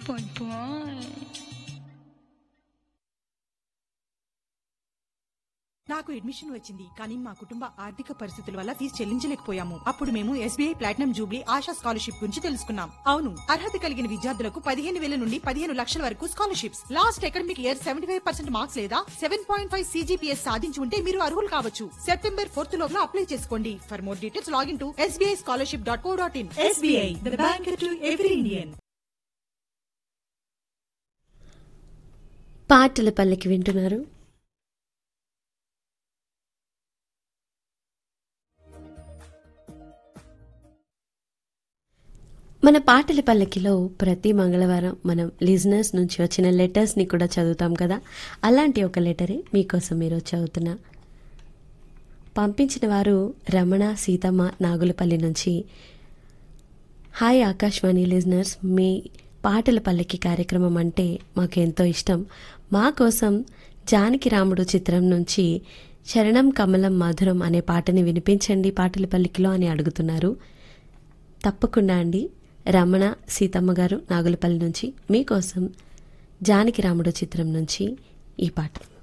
Boy, boy. నాకు admission వచ్చింది కానీ మా కుటుంబ ఆర్థిక పరిస్థితుల వల్ల ఫీజు చెల్లించలేకపోయాము అప్పుడు మేము SBI platinum jubilee Asha scholarship గురించి తెలుసుకున్నాం అవును అర్హత కలిగిన విద్యార్థులకు పదిహేను వేల నుండి పదిహేను లక్షల వరకు scholarships last academic year seventy five percent marks లేదా సెవెన్ పాయింట్ ఫైవ్ సీజీపీఎస్ సాధించి ఉంటే మీరు అర్హులు కావచ్చు సెప్టెంబర్ ఫోర్త్ లోపల అప్లై చేసుకోండి for more details login to SBI scholarship dot co dot in SBI the bank to every Indian పాటల పల్లకి వింటున్నారు మన పాటల పల్లకిలో ప్రతి మంగళవారం మనం లిజనర్స్ నుంచి వచ్చిన లెటర్స్ని కూడా చదువుతాం కదా అలాంటి ఒక లెటరే మీకోసం ఈరోజు చదువుతున్నా పంపించిన వారు రమణ సీతమ్మ నాగులపల్లి నుంచి హాయ్ ఆకాశవాణి లిజనర్స్ మీ పాటల పల్లకి కార్యక్రమం అంటే మాకు ఎంతో ఇష్టం మా కోసం జానకి రాముడు చిత్రం నుంచి శరణం కమలం మధురం అనే పాటని వినిపించండి పాటల పల్లికిలో అని అడుగుతున్నారు తప్పకుండా అండి రమణ సీతమ్మ గారు నాగులపల్లి నుంచి మీకోసం జానకి రాముడు చిత్రం నుంచి ఈ పాట